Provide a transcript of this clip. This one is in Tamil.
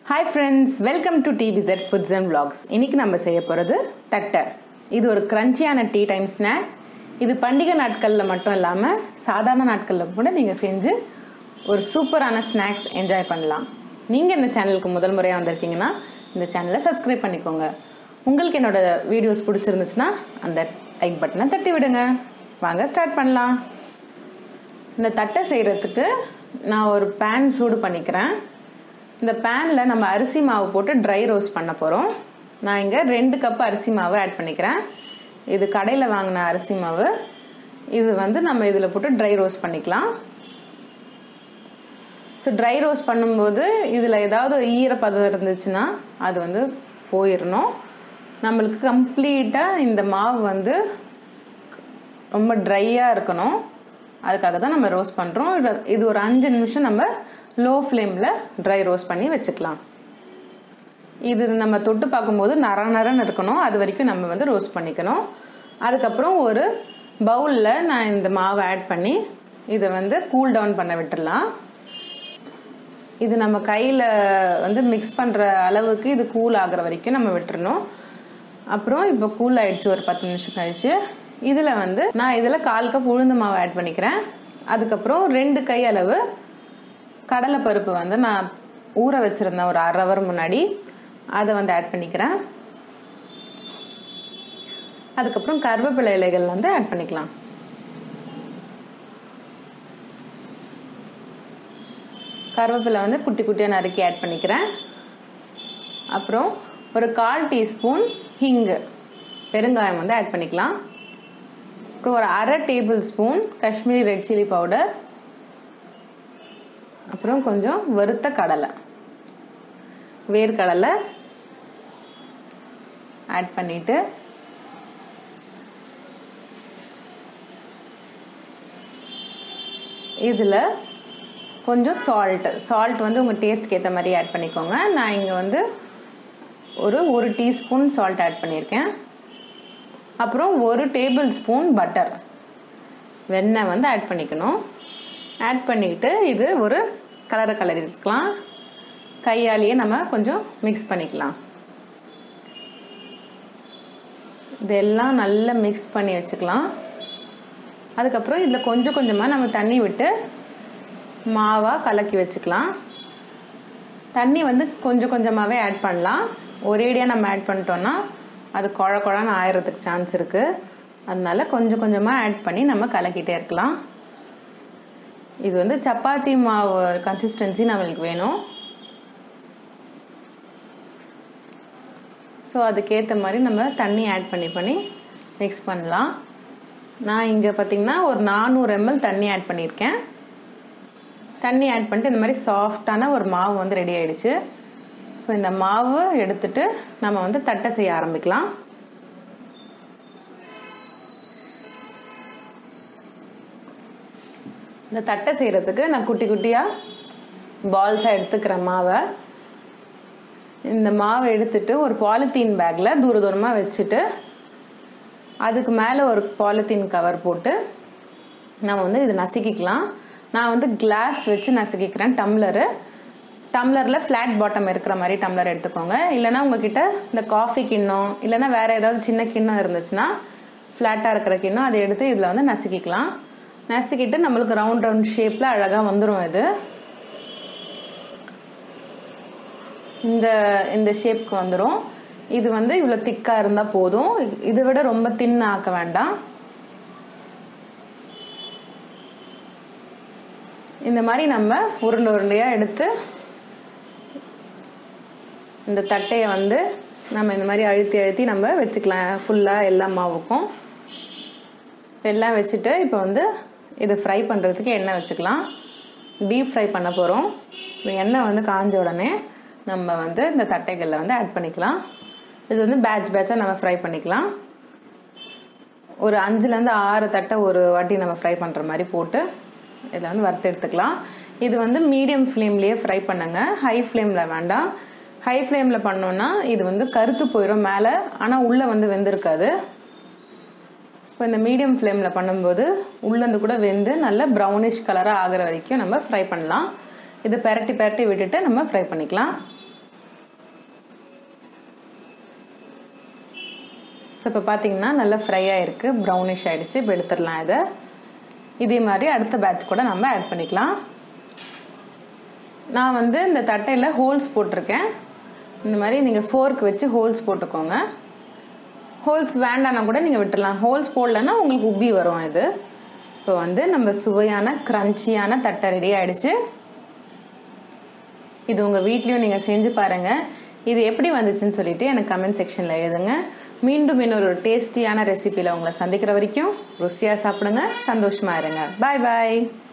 ஹாய் ஃப்ரெண்ட்ஸ் வெல்கம் டு டிபிசெட் ஃபுட்ஸ் அண்ட் vlogs இன்னைக்கு நம்ம செய்ய போகிறது தட்டை இது ஒரு கிரன்ச்சியான டீ டைம் ஸ்நாக் இது பண்டிகை நாட்களில் மட்டும் இல்லாமல் சாதாரண நாட்களில் கூட நீங்கள் செஞ்சு ஒரு சூப்பரான ஸ்நாக்ஸ் என்ஜாய் பண்ணலாம் நீங்கள் இந்த சேனலுக்கு முதல் முறையாக வந்திருக்கீங்கன்னா இந்த சேனலை சப்ஸ்கிரைப் பண்ணிக்கோங்க உங்களுக்கு என்னோட வீடியோஸ் பிடிச்சிருந்துச்சுன்னா அந்த லைக் பட்டனை தட்டி விடுங்க வாங்க ஸ்டார்ட் பண்ணலாம் இந்த தட்டை செய்கிறதுக்கு நான் ஒரு பேன் சூடு பண்ணிக்கிறேன் இந்த பேனில் நம்ம அரிசி மாவு போட்டு ட்ரை ரோஸ்ட் பண்ண போகிறோம் நான் இங்கே ரெண்டு கப் அரிசி மாவு ஆட் பண்ணிக்கிறேன் இது கடையில் வாங்கின அரிசி மாவு இது வந்து நம்ம இதில் போட்டு ட்ரை ரோஸ்ட் பண்ணிக்கலாம் ஸோ ட்ரை ரோஸ்ட் பண்ணும்போது இதில் ஏதாவது ஈரப்பதம் இருந்துச்சுன்னா அது வந்து போயிடணும் நம்மளுக்கு கம்ப்ளீட்டாக இந்த மாவு வந்து ரொம்ப ட்ரையாக இருக்கணும் அதுக்காக தான் நம்ம ரோஸ்ட் பண்ணுறோம் இது ஒரு அஞ்சு நிமிஷம் நம்ம லோ ஃப்ளேமில் ட்ரை ரோஸ்ட் பண்ணி வச்சுக்கலாம் இது நம்ம தொட்டு பார்க்கும்போது நர நரன்னு இருக்கணும் அது வரைக்கும் நம்ம வந்து ரோஸ்ட் பண்ணிக்கணும் அதுக்கப்புறம் ஒரு பவுலில் நான் இந்த மாவை ஆட் பண்ணி இதை வந்து கூல் டவுன் பண்ண விட்டுடலாம் இது நம்ம கையில் வந்து மிக்ஸ் பண்ணுற அளவுக்கு இது கூல் ஆகிற வரைக்கும் நம்ம விட்டுறணும் அப்புறம் இப்போ கூல் ஆயிடுச்சு ஒரு பத்து நிமிஷம் கழிச்சு இதில் வந்து நான் இதில் கால் கப் உளுந்து மாவு ஆட் பண்ணிக்கிறேன் அதுக்கப்புறம் ரெண்டு கை அளவு கடலைப்பருப்பு வந்து நான் ஊற வச்சுருந்தேன் ஒரு அரை ஹவர் முன்னாடி அதை வந்து ஆட் பண்ணிக்கிறேன் அதுக்கப்புறம் கருவேப்பிலை இலைகள் வந்து ஆட் பண்ணிக்கலாம் கருவேப்பிலை வந்து குட்டி குட்டியாக நறுக்கி ஆட் பண்ணிக்கிறேன் அப்புறம் ஒரு கால் டீஸ்பூன் ஹிங்கு பெருங்காயம் வந்து ஆட் பண்ணிக்கலாம் அப்புறம் ஒரு அரை tablespoon Kashmiri red chilli powder அப்புறம் கொஞ்சம் வறுத்த கடலை வேர்க்கடலை ஆட் பண்ணிட்டு இதில் கொஞ்சம் சால்ட் சால்ட் வந்து உங்கள் டேஸ்ட்க்கு ஏற்ற மாதிரி ஆட் பண்ணிக்கோங்க நான் இங்கே வந்து ஒரு ஒரு டீஸ்பூன் சால்ட் ஆட் பண்ணியிருக்கேன் அப்புறம் ஒரு டேபிள் ஸ்பூன் பட்டர் வெண்ணெய் வந்து ஆட் பண்ணிக்கணும் ஆட் பண்ணிக்கிட்டு இது ஒரு கலரை கலர் இருக்கலாம் கையாலேயே நம்ம கொஞ்சம் மிக்ஸ் பண்ணிக்கலாம் இதெல்லாம் நல்லா மிக்ஸ் பண்ணி வச்சுக்கலாம் அதுக்கப்புறம் இதில் கொஞ்சம் கொஞ்சமாக நம்ம தண்ணி விட்டு மாவாக கலக்கி வச்சுக்கலாம் தண்ணி வந்து கொஞ்சம் கொஞ்சமாகவே ஆட் பண்ணலாம் ஒரேடியாக நம்ம ஆட் பண்ணிட்டோன்னா அது குழ குழன்னு ஆயிடுறதுக்கு சான்ஸ் இருக்குது அதனால கொஞ்சம் கொஞ்சமாக ஆட் பண்ணி நம்ம கலக்கிட்டே இருக்கலாம் இது வந்து சப்பாத்தி மாவு கன்சிஸ்டன்சி நம்மளுக்கு வேணும் ஸோ அதுக்கேற்ற மாதிரி நம்ம தண்ணி ஆட் பண்ணி பண்ணி மிக்ஸ் பண்ணலாம் நான் இங்கே பார்த்தீங்கன்னா ஒரு நானூறு எம்எல் தண்ணி ஆட் பண்ணியிருக்கேன் தண்ணி ஆட் பண்ணிட்டு இந்த மாதிரி சாஃப்டான ஒரு மாவு வந்து ரெடி ஆயிடுச்சு இப்போ இந்த மாவு எடுத்துட்டு நம்ம வந்து தட்டை செய்ய ஆரம்பிக்கலாம் இந்த தட்டை செய்கிறதுக்கு நான் குட்டி குட்டியாக பால்ஸாக எடுத்துக்கிறேன் மாவை இந்த மாவை எடுத்துட்டு ஒரு பாலித்தீன் பேக்கில் தூர தூரமாக வச்சுட்டு அதுக்கு மேலே ஒரு பாலித்தீன் கவர் போட்டு நம்ம வந்து இது நசுக்கிக்கலாம் நான் வந்து கிளாஸ் வச்சு நசுக்கிக்கிறேன் டம்ளரு டம்ளரில் ஃப்ளாட் பாட்டம் இருக்கிற மாதிரி டம்ளர் எடுத்துக்கோங்க இல்லைனா உங்ககிட்ட இந்த காஃபி கிண்ணம் இல்லைனா வேறு ஏதாவது சின்ன கிண்ணம் இருந்துச்சுன்னா ஃப்ளாட்டாக இருக்கிற கிண்ணம் அதை எடுத்து இதில் வந்து நசுக்கிக்கலாம் நசுக்கிட்டு நம்மளுக்கு ரவுண்ட் ரவுண்ட் ஷேப்பில் அழகாக வந்துடும் இது இந்த இந்த ஷேப்க்கு வந்துடும் இது வந்து இவ்வளோ திக்காக இருந்தால் போதும் இதை விட ரொம்ப தின் ஆக்க வேண்டாம் இந்த மாதிரி நம்ம உருண்டை உருண்டையாக எடுத்து இந்த தட்டையை வந்து நம்ம இந்த மாதிரி அழுத்தி அழுத்தி நம்ம வச்சுக்கலாம் ஃபுல்லாக எல்லா மாவுக்கும் எல்லாம் வச்சுட்டு இப்போ வந்து இதை ஃப்ரை பண்ணுறதுக்கு எண்ணெய் வச்சுக்கலாம் டீப் ஃப்ரை பண்ண போகிறோம் எண்ணெய் வந்து காஞ்ச உடனே நம்ம வந்து இந்த தட்டைகளில் வந்து ஆட் பண்ணிக்கலாம் இது வந்து பேட்ச் பேட்சாக நம்ம ஃப்ரை பண்ணிக்கலாம் ஒரு அஞ்சுலேருந்து ஆறு தட்டை ஒரு வாட்டி நம்ம ஃப்ரை பண்ணுற மாதிரி போட்டு இதை வந்து வறுத்து எடுத்துக்கலாம் இது வந்து மீடியம் ஃப்ளேம்லேயே ஃப்ரை பண்ணுங்க ஹை ஃப்ளேமில் வேண்டாம் ஹை ஃப்ளேமில் பண்ணோன்னா இது வந்து கருத்து போயிடும் மேலே ஆனால் உள்ளே வந்து வெந்திருக்காது இப்போ இந்த மீடியம் ஃப்ளேமில் பண்ணும்போது உள்ளேருந்து கூட வெந்து நல்ல ப்ரௌனிஷ் கலராக ஆகிற வரைக்கும் நம்ம ஃப்ரை பண்ணலாம் இது பெரட்டி பெரட்டி விட்டுட்டு நம்ம ஃப்ரை பண்ணிக்கலாம் ஸோ இப்போ பார்த்தீங்கன்னா நல்லா ஃப்ரை ஆகிருக்கு ப்ரௌனிஷ் ஆகிடுச்சு இப்போ எடுத்துடலாம் இதை இதே மாதிரி அடுத்த பேட்ச் கூட நம்ம ஆட் பண்ணிக்கலாம் நான் வந்து இந்த தட்டையில் ஹோல்ஸ் போட்டிருக்கேன் இந்த மாதிரி நீங்கள் ஃபோர்க் வச்சு ஹோல்ஸ் போட்டுக்கோங்க ஹோல்ஸ் வேண்டானா கூட நீங்கள் விட்டுடலாம் ஹோல்ஸ் போடலன்னா உங்களுக்கு உப்பி வரும் இது இப்போ வந்து நம்ம சுவையான க்ரன்ச்சியான தட்டை ரெடி ஆகிடுச்சு இது உங்கள் வீட்லேயும் நீங்கள் செஞ்சு பாருங்கள் இது எப்படி வந்துச்சுன்னு சொல்லிட்டு எனக்கு கமெண்ட் செக்ஷனில் எழுதுங்க மீண்டும் இன்னொரு டேஸ்டியான ரெசிபியில் உங்களை சந்திக்கிற வரைக்கும் ருசியாக சாப்பிடுங்க சந்தோஷமாக இருங்க பாய் பாய்